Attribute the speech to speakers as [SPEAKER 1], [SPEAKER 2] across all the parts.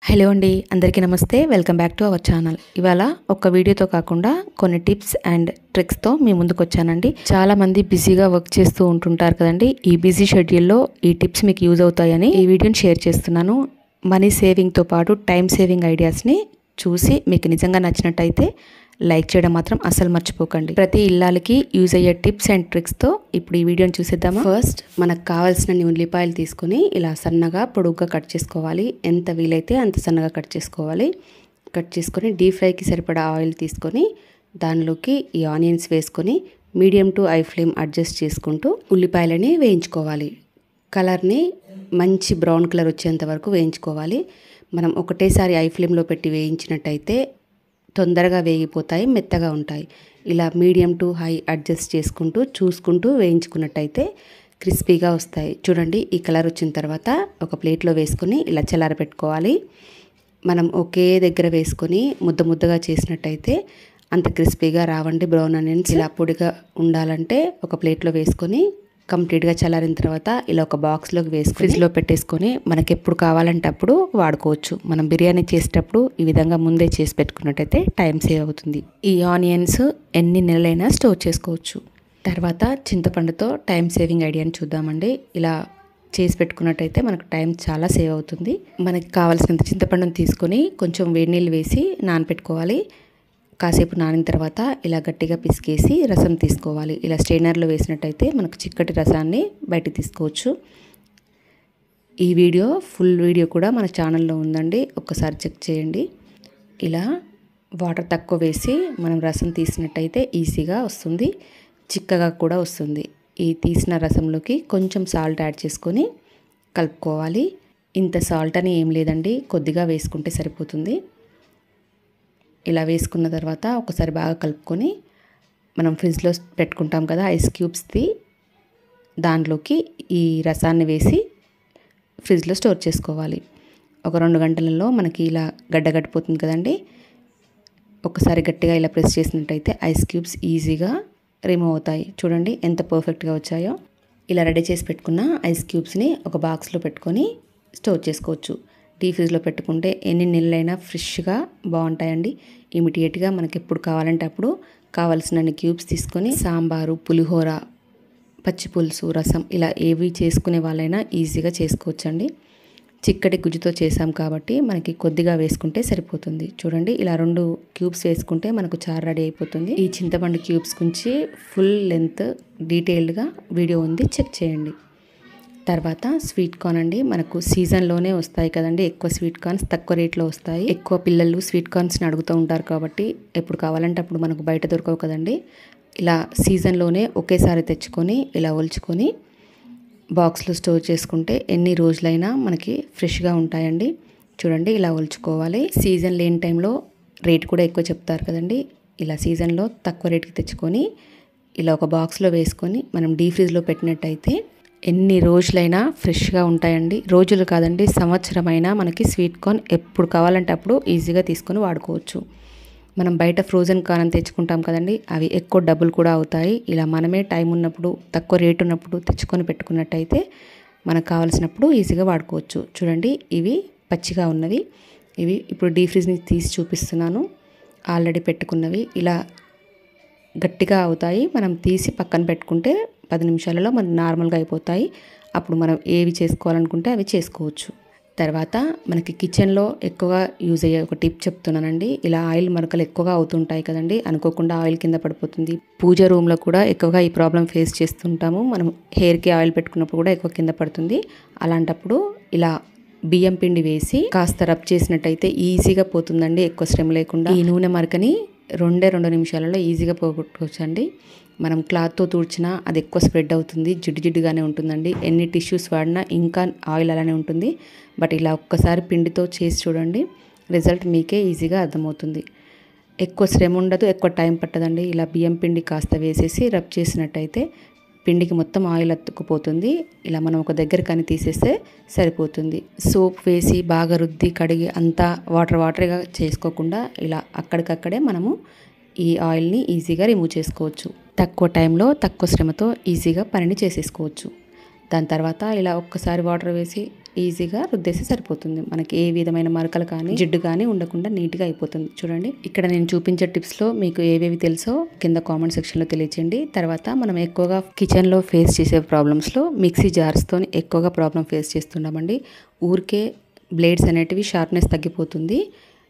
[SPEAKER 1] hello అండి అందరికీ నమస్తే welcome back to our channel ఇవాళ ఒక వీడియోతో కాకుండా కొన్ని టిప్స్ అండ్ ట్రిక్స్తో మీ ముందుకు వచ్చానండి చాలా మంది బిజీగా వర్క్ చేస్తూ ఉంటుంటారు కదండి ఈ బిజీ షెడ్యూల్లో ఈ టిప్స్ మీకు యూజ్ అవుతాయని ఈ వీడియోని షేర్ చేస్తున్నాను మనీ సేవింగ్తో పాటు టైం సేవింగ్ ఐడియాస్ని చూసి మీకు నిజంగా నచ్చినట్టయితే లైక్ చేయడం మాత్రం అస్సలు మర్చిపోకండి ప్రతి ఇల్లాలకి యూజ్ అయ్యే టిప్స్ అండ్ ట్రిక్స్తో ఇప్పుడు ఈ వీడియోని చూసేద్దామా ఫస్ట్ మనకు కావాల్సిన ఉల్లిపాయలు తీసుకొని ఇలా సన్నగా పొడుగ్గా కట్ చేసుకోవాలి ఎంత వీలైతే అంత సన్నగా కట్ చేసుకోవాలి కట్ చేసుకొని డీప్ ఫ్రైకి సరిపడా ఆయిల్ తీసుకొని దానిలోకి ఈ ఆనియన్స్ వేసుకొని medium to high flame adjust చేసుకుంటూ ఉల్లిపాయలని వేయించుకోవాలి కలర్ని మంచి బ్రౌన్ కలర్ వచ్చేంత వరకు వేయించుకోవాలి మనం ఒకటేసారి ఐ ఫ్లేమ్లో పెట్టి వేయించినట్టయితే తొందరగా వేగిపోతాయి మెత్తగా ఉంటాయి ఇలా మీడియం టు హై అడ్జస్ట్ చేసుకుంటూ చూసుకుంటూ వేయించుకున్నట్టయితే క్రిస్పీగా వస్తాయి చూడండి ఈ కలర్ వచ్చిన తర్వాత ఒక ప్లేట్లో వేసుకొని ఇలా చల్లారపెట్టుకోవాలి మనం ఒకే దగ్గర వేసుకొని ముద్ద ముద్దగా చేసినట్టయితే అంత క్రిస్పీగా రావండి బ్రౌన్ ఆనియన్స్ ఇలా పొడిగా ఉండాలంటే ఒక ప్లేట్లో వేసుకొని కంప్లీట్గా చల్లారిన తర్వాత ఇలా ఒక బాక్స్లోకి వేసి ఫ్రిడ్జ్లో పెట్టేసుకొని మనకి ఎప్పుడు కావాలంటే అప్పుడు వాడుకోవచ్చు మనం బిర్యానీ చేసేటప్పుడు ఈ విధంగా ముందే చేసి పెట్టుకున్నట్టయితే టైం సేవ్ అవుతుంది ఈ ఆనియన్స్ ఎన్ని నెలలైనా స్టోర్ చేసుకోవచ్చు తర్వాత చింతపండుతో టైం సేవింగ్ ఐడియాని చూద్దామండి ఇలా చేసి పెట్టుకున్నట్టయితే మనకు టైం చాలా సేవ్ అవుతుంది మనకి కావాల్సినంత చింతపండుని తీసుకొని కొంచెం వేడి నీళ్ళు వేసి నానపెట్టుకోవాలి కాసేపు నానిన తర్వాత ఇలా గట్టిగా పిసికేసి రసం తీసుకోవాలి ఇలా స్ట్రైనర్లో వేసినట్టయితే మనకు చిక్కటి రసాన్ని బయట తీసుకోవచ్చు ఈ వీడియో ఫుల్ వీడియో కూడా మన ఛానల్లో ఉందండి ఒక్కసారి చెక్ చేయండి ఇలా వాటర్ తక్కువ వేసి మనం రసం తీసినట్టయితే ఈజీగా వస్తుంది చిక్కగా కూడా వస్తుంది ఈ తీసిన రసంలోకి కొంచెం సాల్ట్ యాడ్ చేసుకొని కలుపుకోవాలి ఇంత సాల్ట్ అని ఏం లేదండి కొద్దిగా వేసుకుంటే సరిపోతుంది ఇలా వేసుకున్న తర్వాత ఒకసారి బాగా కలుపుకొని మనం ఫ్రిడ్జ్లో పెట్టుకుంటాం కదా ఐస్ క్యూబ్స్ది దాంట్లోకి ఈ రసాన్ని వేసి ఫ్రిడ్జ్లో స్టోర్ చేసుకోవాలి ఒక రెండు గంటలలో మనకి ఇలా గడ్డగట్టిపోతుంది కదండి ఒకసారి గట్టిగా ఇలా ప్రెస్ చేసినట్టయితే ఐస్ క్యూబ్స్ ఈజీగా రిమూవ్ అవుతాయి చూడండి ఎంత పర్ఫెక్ట్గా వచ్చాయో ఇలా రెడీ చేసి పెట్టుకున్న ఐస్ క్యూబ్స్ని ఒక బాక్స్లో పెట్టుకొని స్టోర్ చేసుకోవచ్చు డీ ఫ్రిడ్జ్లో పెట్టుకుంటే ఎన్ని నెలలైనా ఫ్రెష్గా బాగుంటాయండి ఇమిడియట్గా మనకి ఎప్పుడు కావాలంటే అప్పుడు కావలసినన్ని క్యూబ్స్ తీసుకొని సాంబారు పులిహోర పచ్చి పులుసు రసం ఇలా ఏవి చేసుకునే వాళ్ళైనా ఈజీగా చేసుకోవచ్చండి చిక్కటి గుజ్జుతో చేసాం కాబట్టి మనకి కొద్దిగా వేసుకుంటే సరిపోతుంది చూడండి ఇలా రెండు క్యూబ్స్ వేసుకుంటే మనకు చారు రెడీ అయిపోతుంది ఈ చింతపండు క్యూబ్స్ గురించి ఫుల్ లెంత్ డీటెయిల్డ్గా వీడియో ఉంది చెక్ చేయండి తర్వాత స్వీట్ కార్న్ అండి మనకు సీజన్లోనే వస్తాయి కదండి ఎక్కువ స్వీట్ కార్న్స్ తక్కువ రేట్లో వస్తాయి ఎక్కువ పిల్లలు స్వీట్ కార్న్స్ని అడుగుతూ ఉంటారు కాబట్టి ఎప్పుడు కావాలంటే అప్పుడు మనకు బయట దొరకవు కదండి ఇలా సీజన్లోనే ఒకేసారి తెచ్చుకొని ఇలా ఒలుచుకొని బాక్స్లో స్టోర్ చేసుకుంటే ఎన్ని రోజులైనా మనకి ఫ్రెష్గా ఉంటాయండి చూడండి ఇలా ఒలుచుకోవాలి సీజన్ లేని టైంలో రేట్ కూడా ఎక్కువ చెప్తారు కదండి ఇలా సీజన్లో తక్కువ రేట్కి తెచ్చుకొని ఇలా ఒక బాక్స్లో వేసుకొని మనం డీ ఫ్రిడ్జ్లో పెట్టినట్టయితే ఎన్ని రోజులైనా ఫ్రెష్గా ఉంటాయండి రోజులు కాదండి సంవత్సరమైనా మనకి స్వీట్ కార్న్ ఎప్పుడు కావాలంటే అప్పుడు ఈజీగా తీసుకొని వాడుకోవచ్చు మనం బయట ఫ్రోజన్ కార్న్ అని తెచ్చుకుంటాం కదండి అవి ఎక్కువ డబ్బులు కూడా అవుతాయి ఇలా మనమే టైం ఉన్నప్పుడు తక్కువ రేట్ ఉన్నప్పుడు తెచ్చుకొని పెట్టుకున్నట్టయితే మనకు కావాల్సినప్పుడు ఈజీగా వాడుకోవచ్చు చూడండి ఇవి పచ్చిగా ఉన్నవి ఇవి ఇప్పుడు డీ ఫ్రిడ్జ్ నుంచి తీసి చూపిస్తున్నాను ఆల్రెడీ పెట్టుకున్నవి ఇలా గట్టిగా అవుతాయి మనం తీసి పక్కన పెట్టుకుంటే పది నిమిషాలలో మన నార్మల్గా అయిపోతాయి అప్పుడు మనం ఏవి చేసుకోవాలనుకుంటే అవి చేసుకోవచ్చు తర్వాత మనకి కిచెన్లో ఎక్కువగా యూజ్ అయ్యే ఒక టిప్ చెప్తున్నానండి ఇలా ఆయిల్ మరకలు ఎక్కువగా అవుతుంటాయి కదండి అనుకోకుండా ఆయిల్ కింద పడిపోతుంది పూజ రూమ్లో కూడా ఎక్కువగా ఈ ప్రాబ్లం ఫేస్ చేస్తుంటాము మనం హెయిర్కి ఆయిల్ పెట్టుకున్నప్పుడు కూడా ఎక్కువ కింద పడుతుంది అలాంటప్పుడు ఇలా బియ్యం పిండి వేసి కాస్త రబ్ చేసినట్టయితే ఈజీగా పోతుందండి ఎక్కువ శ్రమ లేకుండా ఈ నూనె మరకని రెండే రెండు నిమిషాలలో ఈజీగా పోగొట్టుకోవచ్చండి మనం క్లాత్తో తుడిచినా అది ఎక్కువ స్ప్రెడ్ అవుతుంది జిడ్డు జిడ్డుగానే ఉంటుందండి ఎన్ని టిష్యూస్ వాడినా ఇంకా ఆయిల్ అలానే ఉంటుంది బట్ ఇలా ఒక్కసారి పిండితో చేసి చూడండి రిజల్ట్ మీకే ఈజీగా అర్థమవుతుంది ఎక్కువ శ్రమ ఉండదు ఎక్కువ టైం పట్టదండి ఇలా బియ్యం పిండి కాస్త వేసేసి రబ్ చేసినట్టయితే పిండికి మొత్తం ఆయిల్ అతుక్కుపోతుంది ఇలా మనం ఒక దగ్గర కానీ తీసేస్తే సరిపోతుంది సోప్ వేసి బాగా రుద్ది కడిగి అంతా వాటర్ వాటర్గా చేసుకోకుండా ఇలా అక్కడికక్కడే మనము ఈ ఆయిల్ని ఈజీగా రిమూవ్ చేసుకోవచ్చు తక్కువ టైంలో తక్కువ శ్రమతో ఈజీగా పనిని చేసేసుకోవచ్చు దాని తర్వాత ఇలా ఒక్కసారి వాటర్ వేసి ఈజీగా రుద్దేసి సరిపోతుంది మనకి ఏ విధమైన మరకలు కానీ జిడ్డు కానీ ఉండకుండా నీట్గా అయిపోతుంది చూడండి ఇక్కడ నేను చూపించే టిప్స్లో మీకు ఏవేవి తెలుసో కింద కామెంట్ సెక్షన్లో తెలియచేయండి తర్వాత మనం ఎక్కువగా కిచెన్లో ఫేస్ చేసే ప్రాబ్లమ్స్లో మిక్సీ జార్స్తో ఎక్కువగా ప్రాబ్లం ఫేస్ చేస్తున్నామండి ఊరికే బ్లేడ్స్ అనేటివి షార్ప్నెస్ తగ్గిపోతుంది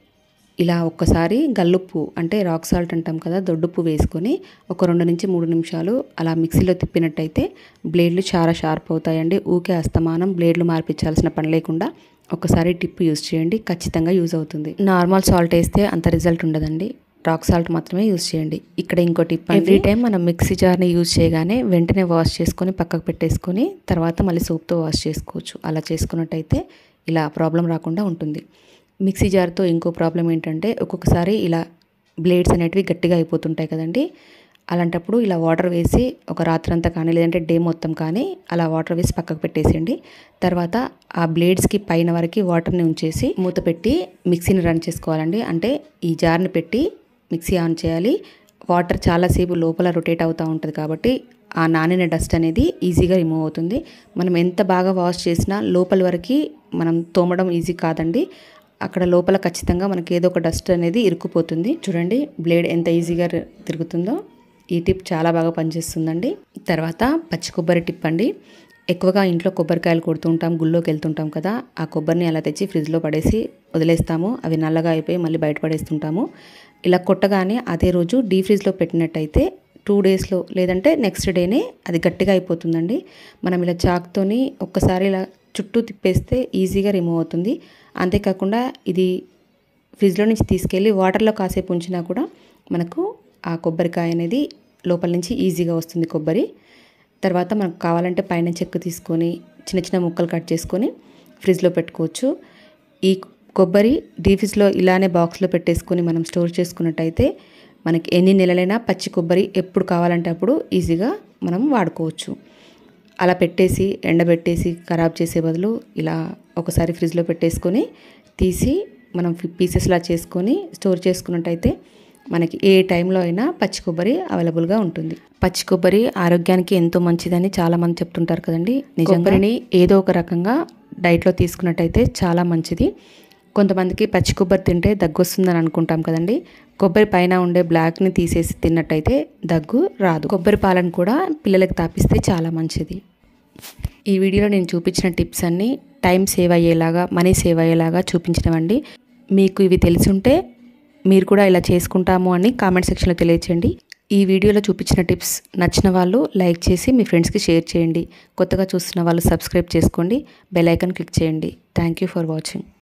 [SPEAKER 1] ఇలా ఒక్కసారి గల్లుప్పు అంటే రాక్ సాల్ట్ అంటాం కదా దొడ్డుప్పు వేసుకొని ఒక రెండు నుంచి మూడు నిమిషాలు అలా మిక్సీలో తిప్పినట్టయితే బ్లేడ్లు చాలా షార్ప్ అవుతాయండి ఊకే అస్తమానం బ్లేడ్లు మార్పించాల్సిన పని లేకుండా ఒకసారి టిప్ యూజ్ చేయండి ఖచ్చితంగా యూజ్ అవుతుంది నార్మల్ సాల్ట్ వేస్తే అంత రిజల్ట్ ఉండదండి రాక్ సాల్ట్ మాత్రమే యూజ్ చేయండి ఇక్కడ ఇంకో టిప్ ఎవ్రీ టైం మనం మిక్సీ జార్ని యూజ్ చేయగానే వెంటనే వాష్ చేసుకొని పక్కకు పెట్టేసుకొని తర్వాత మళ్ళీ సోప్తో వాష్ చేసుకోవచ్చు అలా చేసుకున్నట్టయితే ఇలా ప్రాబ్లం రాకుండా ఉంటుంది మిక్సీ జార్తో ఇంకో ప్రాబ్లం ఏంటంటే ఒక్కొక్కసారి ఇలా బ్లేడ్స్ అనేటివి గట్టిగా అయిపోతుంటాయి కదండి అలాంటప్పుడు ఇలా వాటర్ వేసి ఒక రాత్రంతా కానీ లేదంటే డే మొత్తం కానీ అలా వాటర్ వేసి పక్కకు పెట్టేసేయండి తర్వాత ఆ బ్లేడ్స్కి పైన వరకు వాటర్ని ఉంచేసి మూత పెట్టి మిక్సీని రన్ చేసుకోవాలండి అంటే ఈ జార్ని పెట్టి మిక్సీ ఆన్ చేయాలి వాటర్ చాలాసేపు లోపల రొటేట్ అవుతూ ఉంటుంది కాబట్టి ఆ నానిన డస్ట్ అనేది ఈజీగా రిమూవ్ అవుతుంది మనం ఎంత బాగా వాష్ చేసినా లోపల వరకు మనం తోమడం ఈజీ కాదండి అక్కడ లోపల ఖచ్చితంగా మనకి ఏదో ఒక డస్ట్ అనేది ఇరుక్కుపోతుంది చూడండి బ్లేడ్ ఎంత ఈజీగా రి- తిరుగుతుందో ఈ టిప్ చాలా బాగా పనిచేస్తుందండి తర్వాత పచ్చి కొబ్బరి టిప్ అండి ఎక్కువగా ఇంట్లో కొబ్బరికాయలు కొడుతూ ఉంటాం గుళ్ళోకి వెళ్తుంటాం కదా ఆ కొబ్బరిని అలా తెచ్చి ఫ్రిడ్జ్లో పడేసి వదిలేస్తాము అవి నల్లగా అయిపోయి మళ్ళీ బయట పడేస్తుంటాము ఇలా కొట్టగానే అదే రోజు డీ ఫ్రిడ్జ్లో పెట్టినట్టయితే టూ డేస్లో లేదంటే నెక్స్ట్ డేనే అది గట్టిగా అయిపోతుందండి మనం ఇలా చాక్తోని ఒక్కసారి ఇలా చుట్టూ తిప్పేస్తే ఈజీగా రిమూవ్ అవుతుంది అంతేకాకుండా ఇది ఫ్రిడ్జ్లో నుంచి తీసుకెళ్ళి వాటర్లో కాసేపు ఉంచినా కూడా మనకు ఆ కొబ్బరికాయ అనేది లోపల నుంచి ఈజీగా వస్తుంది కొబ్బరి తర్వాత మనకు కావాలంటే పైన చెక్కు తీసుకొని చిన్న చిన్న ముక్కలు కట్ చేసుకొని ఫ్రిడ్జ్లో పెట్టుకోవచ్చు ఈ కొబ్బరి డీ ఫ్రిడ్జ్లో ఇలానే బాక్స్లో పెట్టేసుకొని మనం స్టోర్ చేసుకున్నట్టయితే మనకి ఎన్ని నెలలైనా పచ్చి కొబ్బరి ఎప్పుడు కావాలంటే అప్పుడు ఈజీగా మనం వాడుకోవచ్చు అలా పెట్టేసి ఎండబెట్టేసి ఖరాబ్ చేసే బదులు ఇలా ఒకసారి ఫ్రిడ్జ్లో పెట్టేసుకొని తీసి మనం పీసెస్లా చేసుకొని స్టోర్ చేసుకున్నట్టయితే మనకి ఏ టైంలో అయినా పచ్చి కొబ్బరి అవైలబుల్గా ఉంటుంది పచ్చి కొబ్బరి ఆరోగ్యానికి ఎంతో మంచిదని చాలామంది చెప్తుంటారు కదండి నిజంగా కొబ్బరిని ఏదో ఒక రకంగా డైట్లో తీసుకున్నట్టయితే చాలా మంచిది కొంతమందికి పచ్చి కొబ్బరి తింటే దగ్గు వస్తుందని అనుకుంటాం కదండి కొబ్బరి పైన ఉండే బ్లాక్ని తీసేసి తిన్నట్టయితే దగ్గు రాదు కొబ్బరి పాలను కూడా పిల్లలకి తాపిస్తే చాలా మంచిది ఈ వీడియోలో నేను చూపించిన టిప్స్ అన్నీ టైం సేవ్ అయ్యేలాగా మనీ సేవ్ అయ్యేలాగా చూపించినవండి మీకు ఇవి తెలుసుంటే మీరు కూడా ఇలా చేసుకుంటాము అని కామెంట్ సెక్షన్లో తెలియచేయండి ఈ వీడియోలో చూపించిన టిప్స్ నచ్చిన వాళ్ళు లైక్ చేసి మీ ఫ్రెండ్స్కి షేర్ చేయండి కొత్తగా చూస్తున్న వాళ్ళు సబ్స్క్రైబ్ చేసుకోండి బెల్ ఐకాన్ క్లిక్ చేయండి థ్యాంక్ యూ ఫర్ వాచింగ్